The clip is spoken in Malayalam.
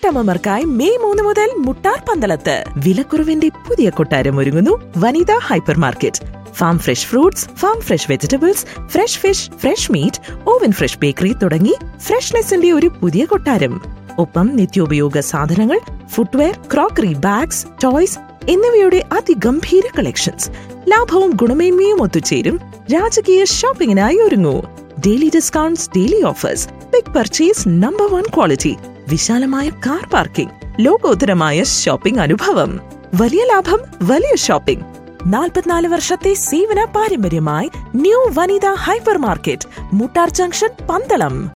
വീട്ടമ്മമാർക്കായി മെയ് മൂന്ന് മുതൽ മുട്ടാർ പന്തളത്ത് വിലക്കുറവിന്റെ പുതിയ കൊട്ടാരം ഒരുങ്ങുന്നു Vanitha hypermarket farm fresh fruits farm fresh vegetables fresh fish fresh meat oven fresh bakery തുടങ്ങി ഫ്രഷ്നെസിന്റെ ഒരു പുതിയ കൊട്ടാരം ഒപ്പം നിത്യോപയോഗ സാധനങ്ങൾ ഫുട്വെയർ ക്രോക്കറി ബാഗ്സ് ടോയ്സ് എന്നിവയുടെ അതിഗംഭീര കളക്ഷൻസ് ലാഭവും ഗുണമേന്മയും ഒത്തുചേരും രാജകീയ ഷോപ്പിംഗിനായി ഒരുങ്ങൂ daily discounts daily offers big purchase number one quality വിശാലമായ കാർ പാർക്കിംഗ് ലോകോത്തരമായ ഷോപ്പിംഗ് അനുഭവം വലിയ ലാഭം വലിയ ഷോപ്പിംഗ് നാൽപ്പത്തിനാല് വർഷത്തെ സേവന പാരമ്പര്യമായി new Vanitha hypermarket Muttar junction Pandalam